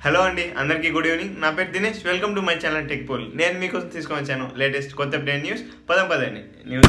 hello అండి అందరికీ good evening నా పేరు Dinesh welcome to my channel tech poll నేను మీకోసం తీసుకొని వచ్చాను లేటెస్ట్ కొత్త అప్డేట్ న్యూస్ పదం పదండి న్యూస్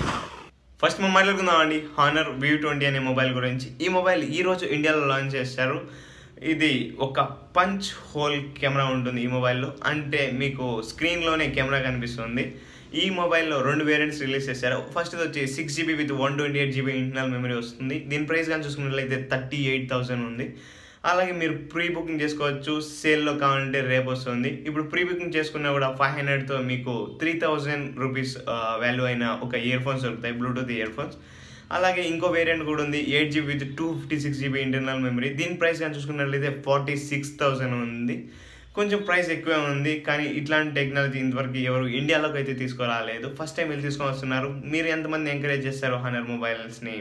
ఫస్ట్ మనం మాట్లాడుకుందాం అండి హానర్ వీ ట్వంటీ అనే మొబైల్ గురించి ఈ మొబైల్ ఈ రోజు ఇండియాలో లాంచ్ చేశారు ఇది ఒక పంచ్ హోల్ కెమెరా ఉంటుంది ఈ మొబైల్లో అంటే మీకు స్క్రీన్లోనే కెమెరా కనిపిస్తుంది ఈ మొబైల్లో రెండు వేరియంట్స్ రిలీజ్ చేశారు ఫస్ట్ వచ్చి six GB with one twenty eight GB internal memory వస్తుంది దీని ప్రైస్ కానీ చూసుకున్నట్లయితే థర్టీ ఎయిట్ థౌసండ్ ఉంది అలాగే మీరు ప్రీ బుకింగ్ చేసుకోవచ్చు సేల్లో కావాలంటే రేపు వస్తుంది ఇప్పుడు ప్రీ బుకింగ్ చేసుకున్నా కూడా ఫైవ్ హండ్రెడ్తో మీకు త్రీ థౌజండ్ రూపీస్ వాల్యూ అయిన ఒక ఇయర్ ఫోన్స్ దొరుకుతాయి బ్లూటూత్ ఇయర్ ఫోన్స్ అలాగే ఇంకో వేరియంట్ కూడా ఉంది eight GB with two fifty six GB internal memory దీని ప్రైస్ కానీ చూసుకున్నట్లయితే ఫార్టీ సిక్స్ థౌసండ్ ఉంది కొంచెం ప్రైస్ ఎక్కువే ఉంది కానీ ఇట్లాంటి టెక్నాలజీ ఇంతవరకు ఎవరు ఇండియాలోకి అయితే తీసుకురాలేదు ఫస్ట్ టైం వీళ్ళు తీసుకొని వస్తున్నారు మీరు ఎంతమంది ఎంకరేజ్ చేస్తారు హనర్ మొబైల్స్ని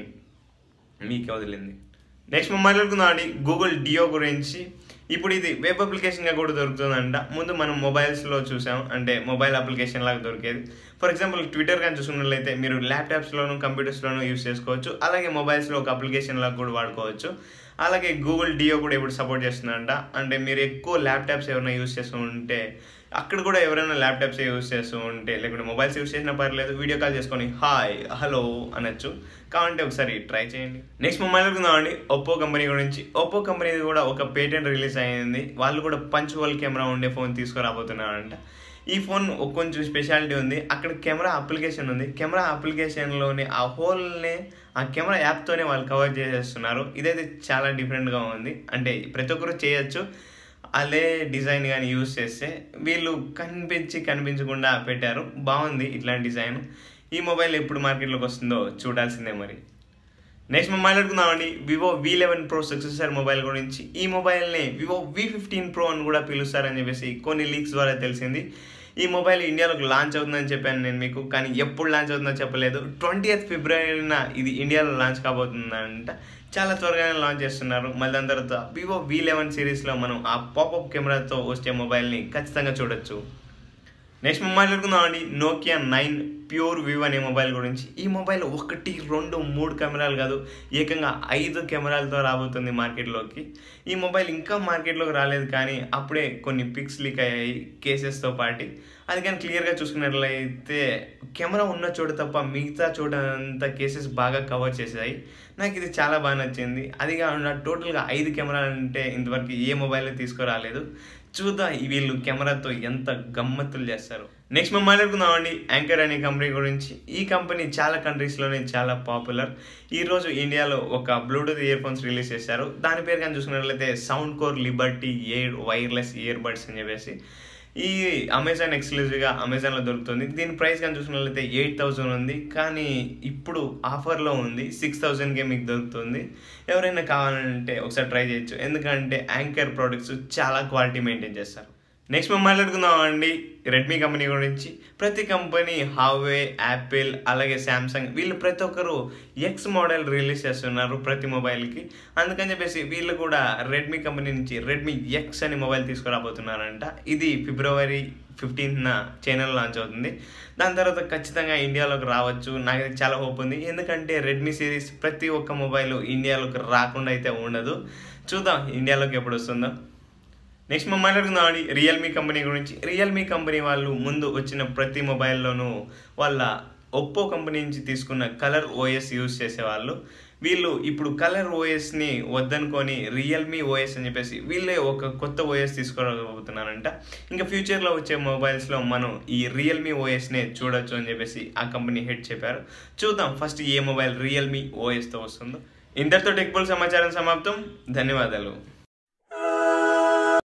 మీకే వదిలింది నెక్స్ట్ మనం మాట్లాడుకుందాం అండి గూగుల్ డియో గురించి ఇప్పుడు ఇది వెబ్ అప్లికేషన్గా కూడా దొరుకుతుందంట ముందు మనం మొబైల్స్లో చూసాం అంటే మొబైల్ అప్లికేషన్ లాగా దొరికేది ఫర్ ఎగ్జాంపుల్ ట్విట్టర్ కానీ చూసుకున్నట్లయితే మీరు ల్యాప్టాప్స్లోను కంప్యూటర్స్లోను యూస్ చేసుకోవచ్చు అలాగే మొబైల్స్లో ఒక అప్లికేషన్ లాగా కూడా వాడుకోవచ్చు అలాగే గూగుల్ డియో కూడా ఇప్పుడు సపోర్ట్ చేస్తుందంట అంటే మీరు ఎక్కువ ల్యాప్టాప్స్ ఎవరైనా యూస్ చేస్తూ ఉంటే అక్కడ కూడా ఎవరైనా ల్యాప్టాప్స్ యూస్ చేస్తూ ఉంటే లేకుంటే మొబైల్స్ యూస్ చేసినా పర్లేదు వీడియో కాల్ చేసుకొని హాయ్ హలో అనొచ్చు కావాలంటే ఒకసారి ట్రై చేయండి నెక్స్ట్ మొబైల్ అనుకుందామండి ఒప్పో కంపెనీ గురించి ఒప్పో కంపెనీ కూడా ఒక పేటెంట్ రిలీజ్ అయింది వాళ్ళు కూడా పంచ్ హోల్ కెమెరా ఉండే ఫోన్ తీసుకురాబోతున్నారంట ఈ ఫోన్ కొంచెం స్పెషాలిటీ ఉంది అక్కడ కెమెరా అప్లికేషన్ ఉంది కెమెరా అప్లికేషన్లోనే ఆ హోల్నే ఆ కెమెరా యాప్తోనే వాళ్ళు కవర్ చేసేస్తున్నారు ఇదైతే చాలా డిఫరెంట్గా ఉంది అంటే ప్రతి ఒక్కరు చేయొచ్చు అదే డిజైన్ కానీ యూస్ చేస్తే వీళ్ళు కనిపించి కనిపించకుండా పెట్టారు బాగుంది ఇట్లాంటి డిజైన్ ఈ మొబైల్ ఎప్పుడు మార్కెట్లోకి వస్తుందో చూడాల్సిందే మరి నెక్స్ట్ మనం మాట్లాడుకుందామండి Vivo V eleven pro successor mobile గురించి ఈ మొబైల్ని వివో వి ఫిఫ్టీన్ ప్రో అని కూడా పిలుస్తారని చెప్పేసి కొన్ని లీక్స్ ద్వారా తెలిసింది ఈ మొబైల్ ఇండియాలోకి లాంచ్ అవుతుందని చెప్పాను నేను మీకు కానీ ఎప్పుడు లాంచ్ అవుతుందో చెప్పలేదు ట్వంటీ ఎయిత్ ఫిబ్రవరిన ఇది ఇండియాలో లాంచ్ కాబోతుందంట చాలా త్వరగానే లాంచ్ చేస్తున్నారు మళ్ళీ దాని తర్వాత వివో వి లెవెన్ సిరీస్లో మనం ఆ పాపప్ కెమెరాతో వచ్చే మొబైల్ని ఖచ్చితంగా చూడొచ్చు నెక్స్ట్ మనం మాట్లాడుకుందామండి నోకియా నైన్ ప్యూర్ వ్యూ అనే మొబైల్ గురించి ఈ మొబైల్ ఒకటి రెండు మూడు కెమెరాలు కాదు ఏకంగా ఐదు కెమెరాలతో రాబోతుంది మార్కెట్లోకి ఈ మొబైల్ ఇంకా మార్కెట్లోకి రాలేదు కానీ అప్పుడే కొన్ని పిక్స్ లీక్ అయ్యాయి కేసెస్తో పాటు అది కానీ క్లియర్గా చూసుకున్నట్లయితే కెమెరా ఉన్న చోట తప్ప మిగతా చోట అంతా కేసెస్ బాగా కవర్ చేశాయి నాకు ఇది చాలా బాగా నచ్చింది అది కాకుండా టోటల్గా ఐదు కెమెరాలు అంటే ఇంతవరకు ఏ మొబైల్ తీసుకురాలేదు చూద్దాం వీళ్ళు కెమెరాతో ఎంత గమ్మత్తులు చేస్తారు నెక్స్ట్ మనం మాట్లాడుకుందామండి యాంకర్ అనే కంపెనీ గురించి ఈ కంపెనీ చాలా కంట్రీస్లోనే చాలా పాపులర్ ఈరోజు ఇండియాలో ఒక బ్లూటూత్ ఇయర్ ఫోన్స్ రిలీజ్ చేశారు దాని పేరు కానీ చూసుకున్నట్లయితే Soundcore Liberty Air wireless earbuds అని చెప్పేసి ఈ అమెజాన్ ఎక్స్క్లూజివ్గా అమెజాన్లో దొరుకుతుంది దీని ప్రైస్ కానీ చూసుకున్నట్లయితే ఎయిట్ థౌజండ్ ఉంది కానీ ఇప్పుడు ఆఫర్లో ఉంది సిక్స్ థౌజండ్కే మీకు దొరుకుతుంది ఎవరైనా కావాలంటే ఒకసారి ట్రై చేయొచ్చు ఎందుకంటే యాంకర్ ప్రోడక్ట్స్ చాలా క్వాలిటీ మెయింటైన్ చేస్తారు నెక్స్ట్ మనం మాట్లాడుకుందాం అండి రెడ్మీ కంపెనీ గురించి ప్రతి కంపెనీ హావే యాపిల్ అలాగే శాంసంగ్ వీళ్ళు ప్రతి ఒక్కరు ఎక్స్ మోడల్ రిలీజ్ చేస్తున్నారు ప్రతి మొబైల్కి అందుకని చెప్పేసి వీళ్ళు కూడా రెడ్మీ కంపెనీ నుంచి రెడ్మీ ఎక్స్ అని మొబైల్ తీసుకురాబోతున్నారంట ఇది ఫిబ్రవరి ఫిఫ్టీన్త్న చైనాలో లాంచ్ అవుతుంది దాని తర్వాత ఖచ్చితంగా ఇండియాలోకి రావచ్చు నాకు చాలా హోప్ ఉంది ఎందుకంటే రెడ్మీ సిరీస్ ప్రతి ఒక్క మొబైల్ ఇండియాలోకి రాకుండా అయితే ఉండదు చూద్దాం ఇండియాలోకి ఎప్పుడు వస్తుందో నెక్స్ట్ మనం మాట్లాడుకుందాం అండి రియల్మీ కంపెనీ గురించి రియల్మీ కంపెనీ వాళ్ళు ముందు వచ్చిన ప్రతి మొబైల్లోనూ వాళ్ళ ఒప్పో కంపెనీ నుంచి తీసుకున్న కలర్ ఓఎస్ యూజ్ చేసేవాళ్ళు వీళ్ళు ఇప్పుడు కలర్ ఓఎస్ని వద్దనుకొని రియల్మీ ఓఎస్ అని చెప్పేసి వీళ్ళే ఒక కొత్త ఓఎస్ తీసుకోబోతున్నారంట ఇంకా ఫ్యూచర్లో వచ్చే మొబైల్స్లో మనం ఈ రియల్మీ ఓఎస్నే చూడొచ్చు అని చెప్పేసి ఆ కంపెనీ హెడ్ చెప్పారు చూద్దాం ఫస్ట్ ఏ మొబైల్ రియల్మీ ఓఎస్తో వస్తుందో ఇంతటితో టెక్బుల్ సమాచారం సమాప్తం ధన్యవాదాలు